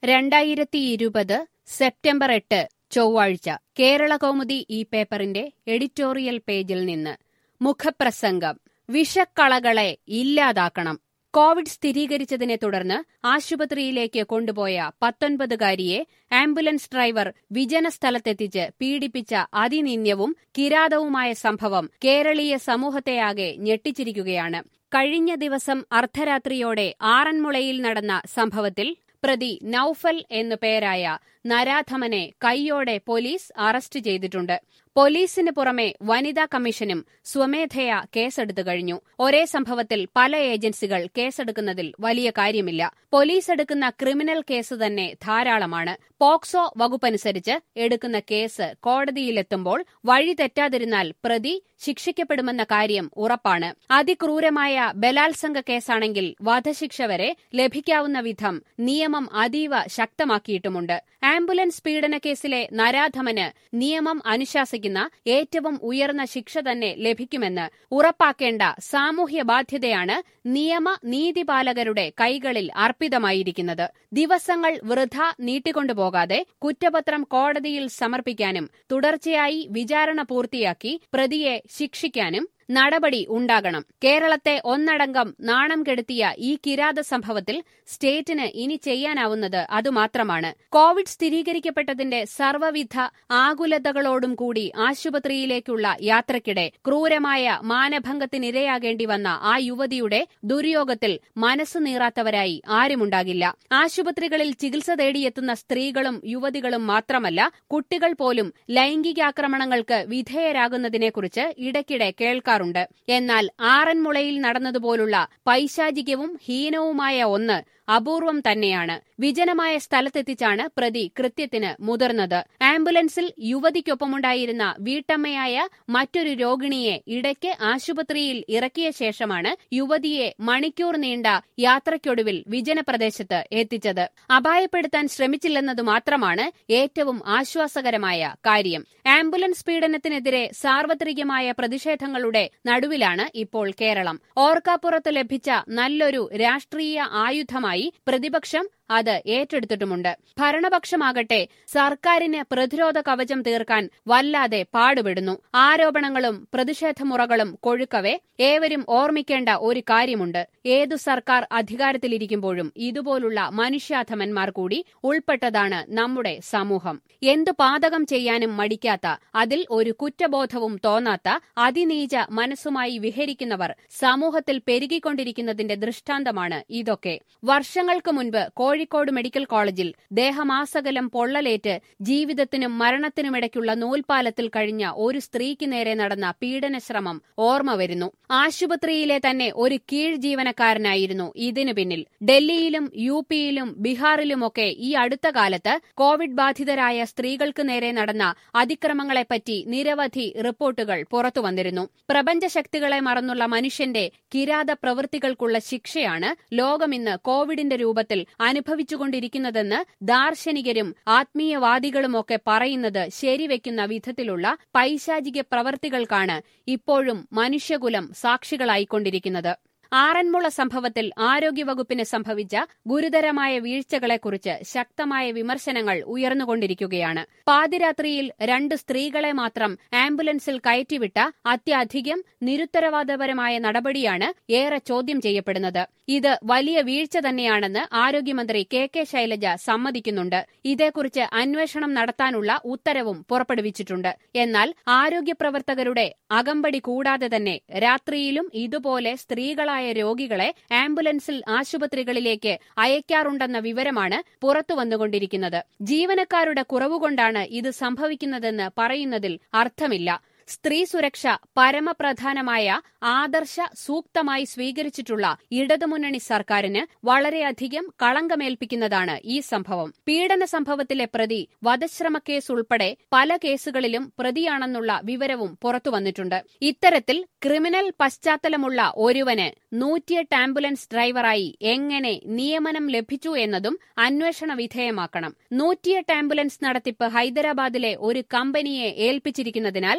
രണ്ടായിരത്തി ഇരുപത് സെപ്റ്റംബർ എട്ട് ചൊവ്വാഴ്ച കേരളകൗമുദി ഈ പേപ്പറിന്റെ എഡിറ്റോറിയൽ പേജിൽ നിന്ന് മുഖപ്രസംഗം വിഷക്കളകളെ ഇല്ലാതാക്കണം കോവിഡ് സ്ഥിരീകരിച്ചതിനെ തുടർന്ന് ആശുപത്രിയിലേക്ക് കൊണ്ടുപോയ പത്തൊൻപതുകാരിയെ ആംബുലൻസ് ഡ്രൈവർ വിജനസ്ഥലത്തെത്തിച്ച് പീഡിപ്പിച്ച അതിനിന്ദ്യവും കിരാതവുമായ സംഭവം കേരളീയ സമൂഹത്തെയാകെ ഞെട്ടിച്ചിരിക്കുകയാണ് കഴിഞ്ഞ ദിവസം അർദ്ധരാത്രിയോടെ ആറന്മുളയിൽ നടന്ന സംഭവത്തിൽ പ്രതി നൌഫൽ എന്നു പേരായ നരാധമനെ കൈയോടെ പോലീസ് അറസ്റ്റ് ചെയ്തിട്ടുണ്ട് പോലീസിന് പുറമെ വനിതാ കമ്മീഷനും സ്വമേധയാ കേസെടുത്തു കഴിഞ്ഞു ഒരേ സംഭവത്തിൽ പല ഏജൻസികൾ കേസെടുക്കുന്നതിൽ വലിയ കാര്യമില്ല പോലീസ് എടുക്കുന്ന ക്രിമിനൽ കേസ് തന്നെ ധാരാളമാണ് പോക്സോ വകുപ്പനുസരിച്ച് എടുക്കുന്ന കേസ് കോടതിയിലെത്തുമ്പോൾ വഴി തെറ്റാതിരുന്നാൽ പ്രതി ശിക്ഷിക്കപ്പെടുമെന്ന കാര്യം ഉറപ്പാണ് അതിക്രൂരമായ ബലാത്സംഗ കേസാണെങ്കിൽ വധശിക്ഷ വരെ ലഭിക്കാവുന്ന വിധം നിയമം അതീവ ശക്തമാക്കിയിട്ടുമുണ്ട് ആംബുലൻസ് പീഡന കേസിലെ നരാധമന് നിയമം അനുശാസിക്കുന്ന ഏറ്റവും ഉയർന്ന ശിക്ഷ തന്നെ ലഭിക്കുമെന്ന് ഉറപ്പാക്കേണ്ട സാമൂഹ്യ ബാധ്യതയാണ് നിയമ നീതിപാലകരുടെ കൈകളിൽ അർപ്പിതമായിരിക്കുന്നത് ദിവസങ്ങൾ വൃഥ നീട്ടിക്കൊണ്ടുപോകാതെ കുറ്റപത്രം കോടതിയിൽ സമർപ്പിക്കാനും തുടർച്ചയായി വിചാരണ പൂർത്തിയാക്കി പ്രതിയെ ശിക്ഷിക്കാനും നടപടി ഉണ്ടാകണം കേരളത്തെ ഒന്നടങ്കം നാണം കെടുത്തിയ ഈ കിരാത സംഭവത്തിൽ സ്റ്റേറ്റിന് ഇനി ചെയ്യാനാവുന്നത് അതുമാത്രമാണ് കോവിഡ് സ്ഥിരീകരിക്കപ്പെട്ടതിന്റെ സർവ്വവിധ ആകുലതകളോടും കൂടി ആശുപത്രിയിലേക്കുള്ള യാത്രയ്ക്കിടെ ക്രൂരമായ മാനഭംഗത്തിനിരയാകേണ്ടി വന്ന ആ യുവതിയുടെ ദുര്യോഗത്തിൽ മനസ്സ് നീറാത്തവരായി ആരുമുണ്ടാകില്ല ആശുപത്രികളിൽ ചികിത്സ തേടിയെത്തുന്ന സ്ത്രീകളും യുവതികളും മാത്രമല്ല കുട്ടികൾ പോലും ലൈംഗികാക്രമണങ്ങൾക്ക് വിധേയരാകുന്നതിനെക്കുറിച്ച് ഇടയ്ക്കിടെ കേൾക്കാറുണ്ട് എന്നാൽ ആറന്മുളയിൽ നടന്നതുപോലുള്ള പൈശാചികവും ഹീനവുമായ ഒന്ന് അപൂർവം തന്നെയാണ് വിജനമായ സ്ഥലത്തെത്തിച്ചാണ് പ്രതി കൃത്യത്തിന് മുതിർന്നത് ആംബുലൻസിൽ യുവതിക്കൊപ്പമുണ്ടായിരുന്ന വീട്ടമ്മയായ മറ്റൊരു രോഗിണിയെ ഇടയ്ക്ക് ആശുപത്രിയിൽ ഇറക്കിയ ശേഷമാണ് യുവതിയെ മണിക്കൂർ നീണ്ട യാത്രയ്ക്കൊടുവിൽ വിജനപ്രദേശത്ത് എത്തിച്ചത് അപായപ്പെടുത്താൻ ശ്രമിച്ചില്ലെന്നതു മാത്രമാണ് ഏറ്റവും ആശ്വാസകരമായ കാര്യം ആംബുലൻസ് പീഡനത്തിനെതിരെ സാർവത്രികമായ പ്രതിഷേധങ്ങളുടെ നടുവിലാണ് ഇപ്പോൾ കേരളം ഓർക്കാപ്പുറത്ത് ലഭിച്ച നല്ലൊരു രാഷ്ട്രീയ ആയുധമായി പ്രതിപക്ഷം അത് ഏറ്റെടുത്തിട്ടുമുണ്ട് ഭരണപക്ഷമാകട്ടെ സർക്കാരിന് പ്രതിരോധ കവചം തീർക്കാൻ വല്ലാതെ പാടുപെടുന്നു ആരോപണങ്ങളും പ്രതിഷേധമുറകളും കൊഴുക്കവേ ഏവരും ഓർമ്മിക്കേണ്ട ഒരു കാര്യമുണ്ട് ഏതു സർക്കാർ അധികാരത്തിലിരിക്കുമ്പോഴും ഇതുപോലുള്ള മനുഷ്യാധമന്മാർ കൂടി ഉൾപ്പെട്ടതാണ് നമ്മുടെ സമൂഹം എന്തു പാതകം ചെയ്യാനും മടിക്കാത്ത അതിൽ ഒരു കുറ്റബോധവും തോന്നാത്ത അതിനീച മനസ്സുമായി വിഹരിക്കുന്നവർ സമൂഹത്തിൽ പെരുകിക്കൊണ്ടിരിക്കുന്നതിന്റെ ദൃഷ്ടാന്തമാണ് ഇതൊക്കെ വർഷങ്ങൾക്ക് മുൻപ് കോഴിക്കോട് മെഡിക്കൽ കോളേജിൽ ദേഹമാസകലം പൊള്ളലേറ്റ് ജീവിതത്തിനും മരണത്തിനുമിടയ്ക്കുള്ള നൂൽപാലത്തിൽ കഴിഞ്ഞ ഒരു സ്ത്രീക്ക് നേരെ നടന്ന പീഡനശ്രമം ഓർമ്മ വരുന്നു ആശുപത്രിയിലെ തന്നെ ഒരു കീഴ് ജീവനക്കാരനായിരുന്നു ഇതിനു പിന്നിൽ ഡൽഹിയിലും യു പിയിലും ബീഹാറിലുമൊക്കെ ഈ അടുത്ത കാലത്ത് കോവിഡ് ബാധിതരായ സ്ത്രീകൾക്ക് നേരെ നടന്ന അതിക്രമങ്ങളെപ്പറ്റി നിരവധി റിപ്പോർട്ടുകൾ പുറത്തുവന്നിരുന്നു പ്രപഞ്ചശക്തികളെ മറന്നുള്ള മനുഷ്യന്റെ കിരാത പ്രവൃത്തികൾക്കുള്ള ശിക്ഷയാണ് ലോകമിന്ന് കോവിഡിന്റെ രൂപത്തിൽ അനുഭവിച്ചുകൊണ്ടിരിക്കുന്നതെന്ന് ദാർശനികരും ആത്മീയവാദികളുമൊക്കെ പറയുന്നത് ശരിവെക്കുന്ന വിധത്തിലുള്ള പൈശാചിക പ്രവർത്തികൾക്കാണ് ഇപ്പോഴും മനുഷ്യകുലം സാക്ഷികളായിക്കൊണ്ടിരിക്കുന്നത് ആറന്മുള സംഭവത്തിൽ ആരോഗ്യവകുപ്പിന് സംഭവിച്ച ഗുരുതരമായ വീഴ്ചകളെക്കുറിച്ച് ശക്തമായ വിമർശനങ്ങൾ ഉയർന്നുകൊണ്ടിരിക്കുകയാണ് പാതിരാത്രിയിൽ രണ്ട് സ്ത്രീകളെ മാത്രം ആംബുലൻസിൽ കയറ്റിവിട്ട അത്യധികം നിരുത്തരവാദപരമായ നടപടിയാണ് ഏറെ ചോദ്യം ചെയ്യപ്പെടുന്നത് ഇത് വലിയ വീഴ്ച തന്നെയാണെന്ന് ആരോഗ്യമന്ത്രി കെ കെ ശൈലജ സമ്മതിക്കുന്നുണ്ട് ഇതേക്കുറിച്ച് അന്വേഷണം നടത്താനുള്ള ഉത്തരവും പുറപ്പെടുവിച്ചിട്ടുണ്ട് എന്നാൽ ആരോഗ്യപ്രവർത്തകരുടെ അകമ്പടി കൂടാതെ തന്നെ രാത്രിയിലും ഇതുപോലെ സ്ത്രീകളായ രോഗികളെ ആംബുലൻസിൽ ആശുപത്രികളിലേക്ക് അയക്കാറുണ്ടെന്ന വിവരമാണ് പുറത്തുവന്നുകൊണ്ടിരിക്കുന്നത് ജീവനക്കാരുടെ കുറവുകൊണ്ടാണ് ഇത് സംഭവിക്കുന്നതെന്ന് പറയുന്നതിൽ അർത്ഥമില്ല സ്ത്രീ സുരക്ഷ പരമപ്രധാനമായ ആദർശ സൂക്തമായി സ്വീകരിച്ചിട്ടുള്ള ഇടതുമുന്നണി സർക്കാരിന് വളരെയധികം കളങ്കമേൽപ്പിക്കുന്നതാണ് ഈ സംഭവം പീഡന സംഭവത്തിലെ പ്രതി വധശ്രമ കേസ് ഉൾപ്പെടെ പല കേസുകളിലും പ്രതിയാണെന്നുള്ള വിവരവും പുറത്തുവന്നിട്ടുണ്ട് ഇത്തരത്തിൽ ക്രിമിനൽ പശ്ചാത്തലമുള്ള ഒരുവന് നൂറ്റിയെട്ട് ആംബുലൻസ് ഡ്രൈവറായി എങ്ങനെ നിയമനം ലഭിച്ചു എന്നതും അന്വേഷണ വിധേയമാക്കണം നൂറ്റിയെട്ട് ആംബുലൻസ് നടത്തിപ്പ് ഹൈദരാബാദിലെ ഒരു കമ്പനിയെ ഏൽപ്പിച്ചിരിക്കുന്നതിനാൽ തങ്ങൾ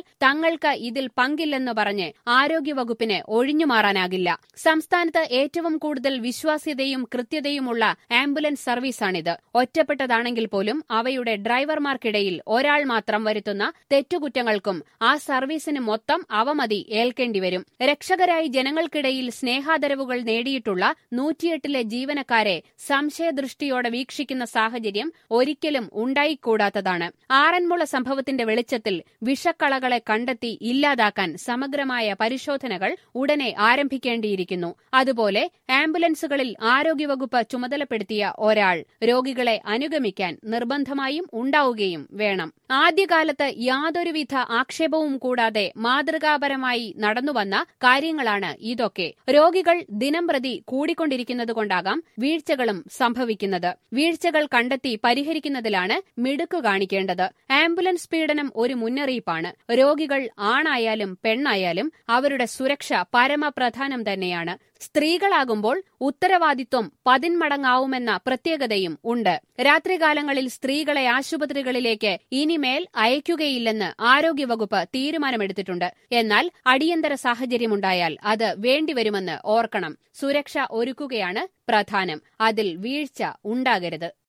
തങ്ങൾക്ക് ഇതിൽ പങ്കില്ലെന്ന് പറഞ്ഞ് ആരോഗ്യവകുപ്പിന് ഒഴിഞ്ഞുമാറാനാകില്ല സംസ്ഥാനത്ത് ഏറ്റവും കൂടുതൽ വിശ്വാസ്യതയും കൃത്യതയുമുള്ള ആംബുലൻസ് സർവീസാണിത് ഒറ്റപ്പെട്ടതാണെങ്കിൽ പോലും അവയുടെ ഡ്രൈവർമാർക്കിടയിൽ ഒരാൾ മാത്രം വരുത്തുന്ന തെറ്റുകുറ്റങ്ങൾക്കും ആ സർവീസിന് മൊത്തം അവമതി ഏൽക്കേണ്ടിവരും രക്ഷകരായി ജനങ്ങൾക്കിടയിൽ സ്നേഹാദരവുകൾ നേടിയിട്ടുള്ള നൂറ്റിയെട്ടിലെ ജീവനക്കാരെ സംശയദൃഷ്ടിയോടെ വീക്ഷിക്കുന്ന സാഹചര്യം ഒരിക്കലും ഉണ്ടായിക്കൂടാത്തതാണ് ആറന്മുള സംഭവത്തിന്റെ വെളിച്ചത്തിൽ വിഷക്കളകളെ കണ്ടെത്തി ഇല്ലാതാക്കാൻ സമഗ്രമായ പരിശോധനകൾ ഉടനെ ആരംഭിക്കേണ്ടിയിരിക്കുന്നു അതുപോലെ ആംബുലൻസുകളിൽ ആരോഗ്യവകുപ്പ് ചുമതലപ്പെടുത്തിയ ഒരാൾ രോഗികളെ അനുഗമിക്കാൻ നിർബന്ധമായും ഉണ്ടാവുകയും വേണം ആദ്യകാലത്ത് യാതൊരുവിധ ആക്ഷേപവും കൂടാതെ മാതൃകാപരമായി നടന്നുവന്ന കാര്യങ്ങളാണ് ഇതൊക്കെ രോഗികൾ ദിനംപ്രതി കൂടിക്കൊണ്ടിരിക്കുന്നതുകൊണ്ടാകാം വീഴ്ചകളും സംഭവിക്കുന്നത് വീഴ്ചകൾ കണ്ടെത്തി പരിഹരിക്കുന്നതിലാണ് മിടുക്കു കാണിക്കേണ്ടത് ആംബുലൻസ് പീഡനം ഒരു മുന്നറിയിപ്പാണ് രോഗികൾ ആണായാലും പെണ്ണായാലും അവരുടെ സുരക്ഷ പരമപ്രധാനം തന്നെയാണ് സ്ത്രീകളാകുമ്പോൾ ഉത്തരവാദിത്വം പതിന്മടങ്ങാവുമെന്ന പ്രത്യേകതയും ഉണ്ട് രാത്രികാലങ്ങളിൽ സ്ത്രീകളെ ആശുപത്രികളിലേക്ക് ഇനിമേൽ അയക്കുകയില്ലെന്ന് ആരോഗ്യവകുപ്പ് തീരുമാനമെടുത്തിട്ടുണ്ട് എന്നാൽ അടിയന്തര സാഹചര്യമുണ്ടായാൽ അത് വേണ്ടിവരുമെന്ന് ഓർക്കണം സുരക്ഷ ഒരുക്കുകയാണ് പ്രധാനം അതിൽ വീഴ്ച ഉണ്ടാകരുത്